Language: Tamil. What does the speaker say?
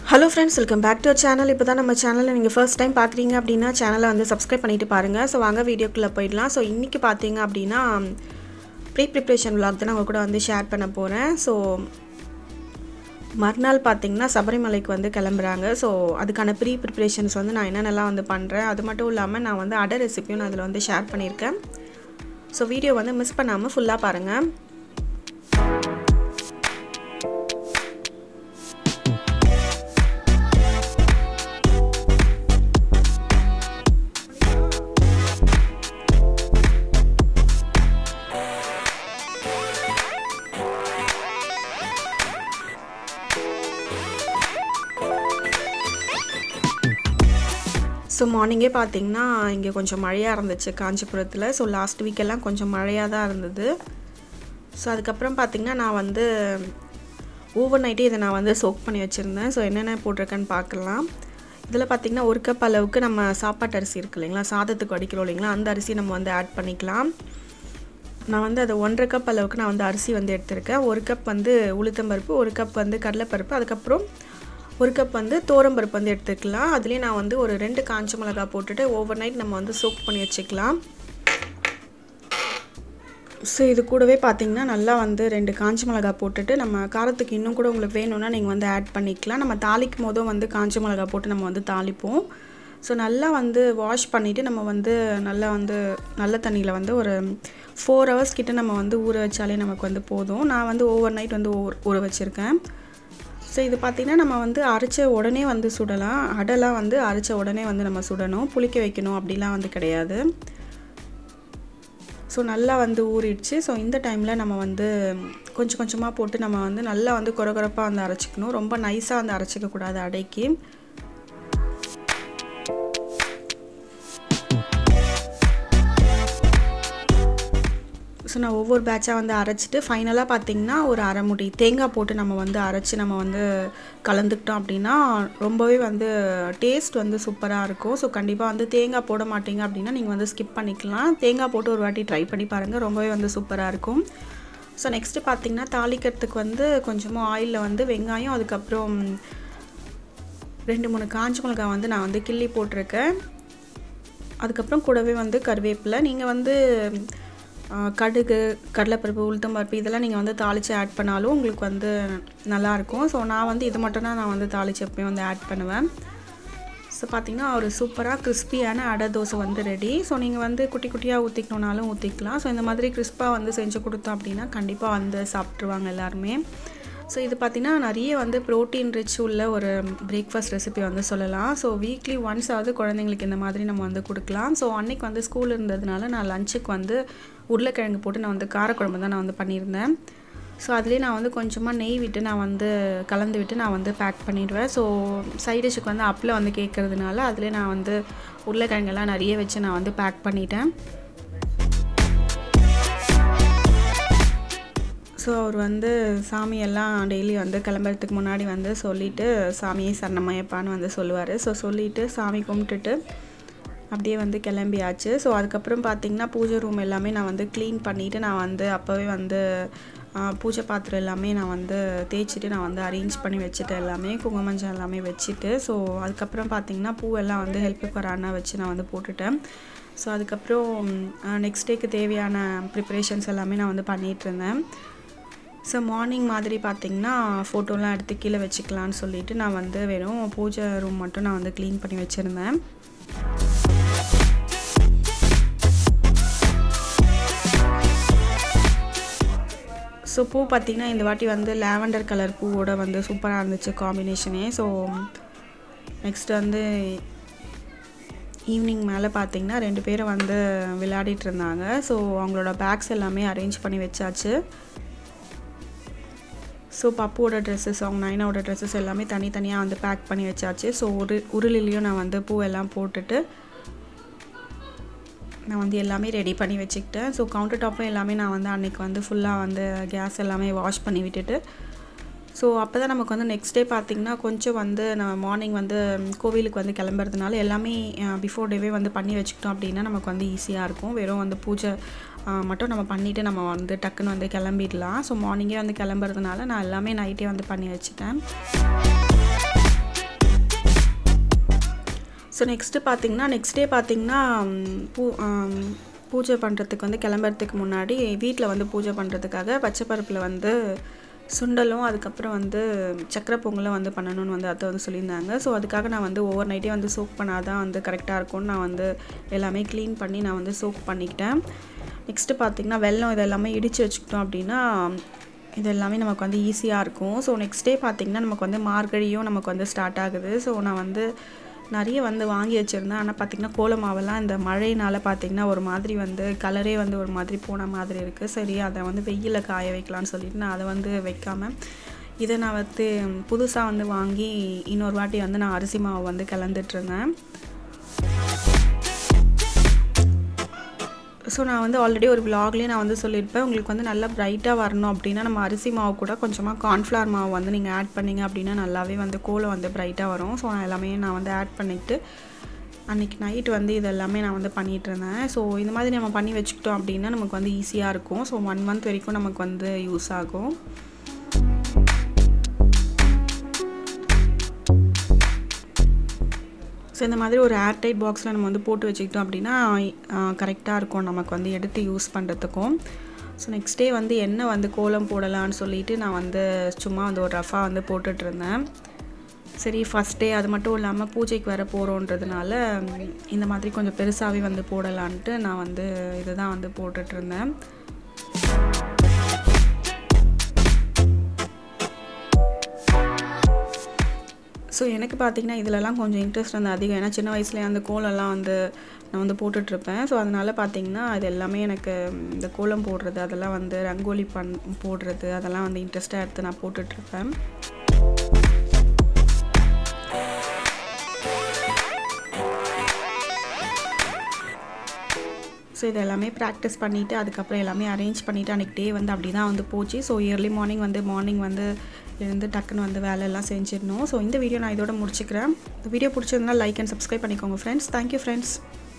hello friends welcome back to channel இப்போ தான் நம்ம சேனலில் நீங்கள் ஃபர்ஸ்ட் டைம் பார்க்குறீங்க அப்படின்னா சேனலை வந்து சப்ஸ்கிரைப் பண்ணிட்டு பாருங்கள் ஸோ வாங்க வீடியோக்குள்ளே போயிடலாம் ஸோ இன்றைக்கி பார்த்தீங்க அப்படின்னா ப்ரீ ப்ரிப்ரேஷன் vlog தான் நான் உங்க கூட வந்து ஷேர் பண்ண போகிறேன் ஸோ மறுநாள் பார்த்தீங்கன்னா சபரிமலைக்கு வந்து கிளம்புறாங்க ஸோ அதுக்கான ப்ரீ ப்ரிப்ரேஷன்ஸ் வந்து நான் என்னென்னலாம் வந்து பண்ணுறேன் அது மட்டும் இல்லாமல் நான் வந்து அடை ரெசிப்பியும் நான் அதில் வந்து ஷேர் பண்ணியிருக்கேன் ஸோ வீடியோ வந்து மிஸ் பண்ணாமல் ஃபுல்லாக பாருங்கள் ஸோ மார்னிங்கே பார்த்தீங்கன்னா இங்கே கொஞ்சம் மழையாக இருந்துச்சு காஞ்சிபுரத்தில் ஸோ லாஸ்ட் வீக்கெல்லாம் கொஞ்சம் மழையாக தான் இருந்தது ஸோ அதுக்கப்புறம் பார்த்திங்கன்னா நான் வந்து ஓவர் நைட்டே இதை நான் வந்து சோக் பண்ணி வச்சுருந்தேன் ஸோ என்னென்ன போட்டிருக்கேன்னு பார்க்கலாம் இதில் பார்த்திங்கன்னா ஒரு கப் அளவுக்கு நம்ம சாப்பாட்டு அரிசி இருக்கு இல்லைங்களா சாதத்துக்கு வடிக்கிறோம் இல்லைங்களா அந்த அரிசி நம்ம வந்து ஆட் பண்ணிக்கலாம் நான் வந்து அதை ஒன்றரை கப் அளவுக்கு நான் வந்து அரிசி வந்து எடுத்திருக்கேன் ஒரு கப் வந்து உளுத்தம்பருப்பு ஒரு கப் வந்து கடலைப்பருப்பு அதுக்கப்புறம் ஒரு கப் வந்து தோரம்பருப்பு வந்து எடுத்துக்கலாம் அதுலேயே நான் வந்து ஒரு ரெண்டு காஞ்ச மிளகா போட்டுட்டு ஓவர் நைட் நம்ம வந்து சோக் பண்ணி வச்சுக்கலாம் ஸோ இது கூடவே பார்த்தீங்கன்னா நல்லா வந்து ரெண்டு காஞ்ச மிளகா போட்டுட்டு நம்ம காரத்துக்கு இன்னும் கூட உங்களுக்கு வேணும்னா நீங்கள் வந்து ஆட் பண்ணிக்கலாம் நம்ம தாளிக்கும் போதும் வந்து காஞ்ச மிளகா போட்டு நம்ம வந்து தாளிப்போம் ஸோ நல்லா வந்து வாஷ் பண்ணிவிட்டு நம்ம வந்து நல்லா வந்து நல்ல தண்ணியில் வந்து ஒரு ஃபோர் ஹவர்ஸ் கிட்ட நம்ம வந்து ஊற வச்சாலே நமக்கு வந்து போதும் நான் வந்து ஓவர் நைட் வந்து ஊற ஊற வச்சுருக்கேன் ஸோ இது பார்த்திங்கன்னா நம்ம வந்து அரைச்ச உடனே வந்து சுடலாம் அடைலாம் வந்து அரைச்ச உடனே வந்து நம்ம சுடணும் புளிக்க வைக்கணும் அப்படிலாம் வந்து கிடையாது ஸோ நல்லா வந்து ஊறிடுச்சு ஸோ இந்த டைமில் நம்ம வந்து கொஞ்சம் கொஞ்சமாக போட்டு நம்ம வந்து நல்லா வந்து குறகுறப்பாக வந்து அரைச்சிக்கணும் ரொம்ப நைஸாக வந்து அரைச்சிக்க கூடாது அடைக்கு ஸோ நான் ஒவ்வொரு பேட்சாக வந்து அரைச்சிட்டு ஃபைனலாக பார்த்திங்கன்னா ஒரு அரை முடி தேங்காய் போட்டு நம்ம வந்து அரைச்சி நம்ம வந்து கலந்துக்கிட்டோம் அப்படின்னா ரொம்பவே வந்து டேஸ்ட் வந்து சூப்பராக இருக்கும் ஸோ கண்டிப்பாக வந்து தேங்காய் போட மாட்டீங்க அப்படின்னா நீங்கள் வந்து ஸ்கிப் பண்ணிக்கலாம் தேங்காய் போட்டு ஒரு வாட்டி ட்ரை பண்ணி பாருங்கள் ரொம்பவே வந்து சூப்பராக இருக்கும் ஸோ நெக்ஸ்ட்டு பார்த்திங்கன்னா தாளிக்கிறதுக்கு வந்து கொஞ்சமாக ஆயிலில் வந்து வெங்காயம் அதுக்கப்புறம் ரெண்டு மூணு காஞ்ச மிளகாய் வந்து நான் வந்து கிள்ளி போட்டிருக்கேன் அதுக்கப்புறம் கூடவே வந்து கருவேப்பிலை நீங்கள் வந்து கடுகு கடலைப்பருப்பு உளுத்தம்பருப்பு இதெல்லாம் நீங்கள் வந்து தாளித்து ஆட் பண்ணாலும் உங்களுக்கு வந்து நல்லாயிருக்கும் ஸோ நான் வந்து இது மட்டும் தான் நான் வந்து தாளித்து எப்பயும் வந்து ஆட் பண்ணுவேன் ஸோ பார்த்திங்கன்னா ஒரு சூப்பராக கிறிஸ்பியான அடை தோசை வந்து ரெடி ஸோ நீங்கள் வந்து குட்டி குட்டியாக ஊற்றிக்கணுனாலும் ஊற்றிக்கலாம் ஸோ இந்த மாதிரி கிறிஸ்பாக வந்து செஞ்சு கொடுத்தோம் அப்படின்னா கண்டிப்பாக வந்து சாப்பிட்ருவாங்க எல்லாருமே ஸோ இது பார்த்திங்கன்னா நிறைய வந்து ப்ரோட்டீன் ரிச் உள்ள ஒரு பிரேக்ஃபாஸ்ட் ரெசிபி வந்து சொல்லலாம் ஸோ வீக்லி ஒன்ஸ் ஆகுது குழந்தைங்களுக்கு இந்த மாதிரி நம்ம வந்து கொடுக்கலாம் ஸோ அன்னைக்கு வந்து ஸ்கூல் இருந்ததுனால நான் லஞ்சுக்கு வந்து உருளைக்கிழங்கு போட்டு நான் வந்து காரக்குழம்பு தான் நான் வந்து பண்ணியிருந்தேன் ஸோ அதுலேயே நான் வந்து கொஞ்சமாக நெய் விட்டு நான் வந்து கலந்து விட்டு நான் வந்து பேக் பண்ணிடுவேன் ஸோ சைடிஷுக்கு வந்து அப்பில் வந்து கேட்குறதுனால அதுலேயே நான் வந்து உருளைக்கிழங்கெல்லாம் நிறைய வச்சு நான் வந்து பேக் பண்ணிட்டேன் ஸோ அவர் வந்து சாமியெல்லாம் டெய்லி வந்து கிளம்புறதுக்கு முன்னாடி வந்து சொல்லிவிட்டு சாமியை சரணமையப்பான்னு வந்து சொல்லுவார் ஸோ சொல்லிவிட்டு சாமி கும்பிட்டுட்டு அப்படியே வந்து கிளம்பியாச்சு ஸோ அதுக்கப்புறம் பார்த்திங்கன்னா பூஜை ரூம் எல்லாமே நான் வந்து க்ளீன் பண்ணிவிட்டு நான் வந்து அப்போவே வந்து பூஜை பாத்திரம் எல்லாமே நான் வந்து தேய்ச்சிட்டு நான் வந்து அரேஞ்ச் பண்ணி வச்சுட்டேன் எல்லாமே குங்குமஞ்சம் எல்லாமே வச்சுட்டு ஸோ அதுக்கப்புறம் பார்த்திங்கன்னா பூவெல்லாம் வந்து ஹெல்ப்புக்கு வர அண்ணா வச்சு நான் வந்து போட்டுட்டேன் ஸோ அதுக்கப்புறம் நெக்ஸ்ட் டேக்கு தேவையான ப்ரிப்பரேஷன்ஸ் எல்லாமே நான் வந்து பண்ணிகிட்டு இருந்தேன் ஸோ மார்னிங் மாதிரி பார்த்திங்கன்னா ஃபோட்டோலாம் எடுத்து கீழே வச்சுக்கலான்னு சொல்லிவிட்டு நான் வந்து வெறும் பூஜை ரூம் மட்டும் நான் வந்து க்ளீன் பண்ணி வச்சுருந்தேன் ஸோ பூ பார்த்திங்கன்னா இந்த வாட்டி வந்து லேவண்டர் கலர் பூவோட வந்து சூப்பராக இருந்துச்சு காம்பினேஷனே ஸோ நெக்ஸ்ட் வந்து ஈவினிங் மேலே பார்த்தீங்கன்னா ரெண்டு பேரும் வந்து விளையாடிட்டு இருந்தாங்க ஸோ அவங்களோட பேக்ஸ் எல்லாமே அரேஞ்ச் பண்ணி வச்சாச்சு ஸோ பப்புவோட ட்ரெஸ்ஸஸ் அவங்க நைனாவோட ட்ரெஸ்ஸஸ் எல்லாமே தனித்தனியாக வந்து பேக் பண்ணி வச்சாச்சு ஸோ ஒரு உருளிலையும் நான் வந்து பூவெல்லாம் போட்டுட்டு நான் வந்து எல்லாமே ரெடி பண்ணி வச்சுக்கிட்டேன் ஸோ கவுண்டர் டாப்பும் எல்லாமே நான் வந்து அன்றைக்கி வந்து ஃபுல்லாக வந்து கேஸ் எல்லாமே வாஷ் பண்ணி விட்டுட்டு ஸோ அப்போ தான் நமக்கு வந்து நெக்ஸ்ட் டே பார்த்திங்கன்னா கொஞ்சம் வந்து நம்ம மார்னிங் வந்து கோவிலுக்கு வந்து கிளம்புறதுனால எல்லாமே பிஃபோர் டேவே வந்து பண்ணி வச்சுக்கிட்டோம் அப்படின்னா நமக்கு வந்து ஈஸியாக இருக்கும் வெறும் வந்து பூஜை மட்டும் நம்ம பண்ணிவிட்டு நம்ம வந்து டக்குன்னு வந்து கிளம்பிடலாம் ஸோ மார்னிங்கே வந்து கிளம்புறதுனால நான் எல்லாமே நைட்டே வந்து பண்ணி வச்சுட்டேன் ஸோ நெக்ஸ்ட்டு பார்த்தீங்கன்னா நெக்ஸ்ட் டே பார்த்தீங்கன்னா பூ ஆம், பூஜை பண்ணுறதுக்கு வந்து கிளம்புறதுக்கு முன்னாடி வீட்டில் வந்து பூஜை பண்ணுறதுக்காக பச்சை பருப்பில் வந்து சுண்டலும் அதுக்கப்புறம் வந்து சக்கரை பொங்கலும் வந்து பண்ணணும்னு வந்து அத்தை வந்து சொல்லியிருந்தாங்க ஸோ அதுக்காக நான் வந்து ஓவர் நைட்டே வந்து சோக் பண்ணாதான் வந்து கரெக்டாக இருக்கும்னு நான் வந்து எல்லாமே க்ளீன் பண்ணி நான் வந்து சோக் பண்ணிக்கிட்டேன் நெக்ஸ்ட்டு பார்த்தீங்கன்னா வெல்லம் இது எல்லாமே இடித்து வச்சுக்கிட்டோம் அப்படின்னா இது எல்லாமே நமக்கு வந்து ஈஸியாக இருக்கும் ஸோ நெக்ஸ்ட் டே பார்த்திங்கன்னா நமக்கு வந்து மார்கழியும் நமக்கு வந்து ஸ்டார்ட் ஆகுது ஸோ நான் வந்து நிறைய வந்து வாங்கி வச்சுருந்தேன் ஆனால் பார்த்திங்கன்னா கோல மாவெல்லாம் இந்த மழையினால் பார்த்திங்கன்னா ஒரு மாதிரி வந்து கலரே வந்து ஒரு மாதிரி போன மாதிரி இருக்குது சரி அதை வந்து வெயிலில் காய வைக்கலாம்னு சொல்லிட்டு நான் அதை வந்து வைக்காமல் இதை நான் வந்து புதுசாக வந்து வாங்கி இன்னொரு வாட்டி வந்து நான் அரிசி மாவு வந்து கலந்துட்ருந்தேன் ஸோ நான் வந்து ஆல்ரெடி ஒரு விலாக்லேயே நான் வந்து சொல்லியிருப்பேன் உங்களுக்கு வந்து நல்லா பிரைட்டாக வரணும் அப்படின்னா நம்ம அரிசி மாவு கூட கொஞ்சமாக கார்ன்ஃப்ளவர் மாவு வந்து நீங்கள் ஆட் பண்ணீங்க அப்படின்னா நல்லாவே வந்து கோலம் வந்து பிரைட்டாக வரும் ஸோ நான் எல்லாமே நான் வந்து ஆட் பண்ணிவிட்டு அன்றைக்கி நைட் வந்து இது எல்லாமே நான் வந்து பண்ணிகிட்டு இருந்தேன் ஸோ இந்த மாதிரி நம்ம பண்ணி வச்சுக்கிட்டோம் அப்படின்னா நமக்கு வந்து ஈஸியாக இருக்கும் ஸோ ஒன் மந்த் வரைக்கும் நமக்கு வந்து யூஸ் ஆகும் ஸோ இந்த மாதிரி ஒரு ஏர்டைட் பாக்ஸில் நம்ம வந்து போட்டு வச்சுக்கிட்டோம் அப்படின்னா கரெக்டாக இருக்கும் நமக்கு வந்து எடுத்து யூஸ் பண்ணுறதுக்கும் ஸோ நெக்ஸ்ட் டே வந்து என்ன வந்து கோலம் போடலான்னு சொல்லிட்டு நான் வந்து சும்மா வந்து ஒரு ரஃபாக வந்து போட்டுட்டு இருந்தேன் சரி ஃபஸ்ட் டே அது மட்டும் இல்லாமல் பூஜைக்கு வர போகிறோன்றதுனால இந்த மாதிரி கொஞ்சம் பெருசாகவே வந்து போடலான்ட்டு நான் வந்து இதுதான் வந்து போட்டுட்டு இருந்தேன் ஸோ எனக்கு பார்த்தீங்கன்னா இதிலலாம் கொஞ்சம் இன்ட்ரெஸ்ட் வந்து அதிகம் ஏன்னா சின்ன வயசுலேயே அந்த கோலம்லாம் வந்து நான் வந்து போட்டுட்ருப்பேன் ஸோ அதனால் பார்த்தீங்கன்னா அது எல்லாமே எனக்கு இந்த கோலம் போடுறது அதெல்லாம் வந்து ரங்கோலி பண் போடுறது அதெல்லாம் வந்து இன்ட்ரெஸ்ட்டாக எடுத்து நான் போட்டுட்ருப்பேன் ஸோ இது எல்லாமே ப்ராக்டிஸ் பண்ணிவிட்டு அதுக்கப்புறம் எல்லாமே அரேஞ்ச் பண்ணிவிட்டு அன்றைக்கி டே வந்து அப்படி தான் வந்து போச்சு ஸோ இயர்லி மார்னிங் வந்து மார்னிங் வந்து எழுந்து டக்குன்னு வந்து வேலையெல்லாம் செஞ்சிடணும் ஸோ இந்த வீடியோ நான் இதோட முடிச்சுக்கிறேன் இந்த வீடியோ பிடிச்சிருந்தா லைக் அண்ட் சப்ஸ்கிரைப் பண்ணிக்கோங்க ஃப்ரெண்ட்ஸ் தேங்க்யூ ஃப்ரெண்ட்ஸ்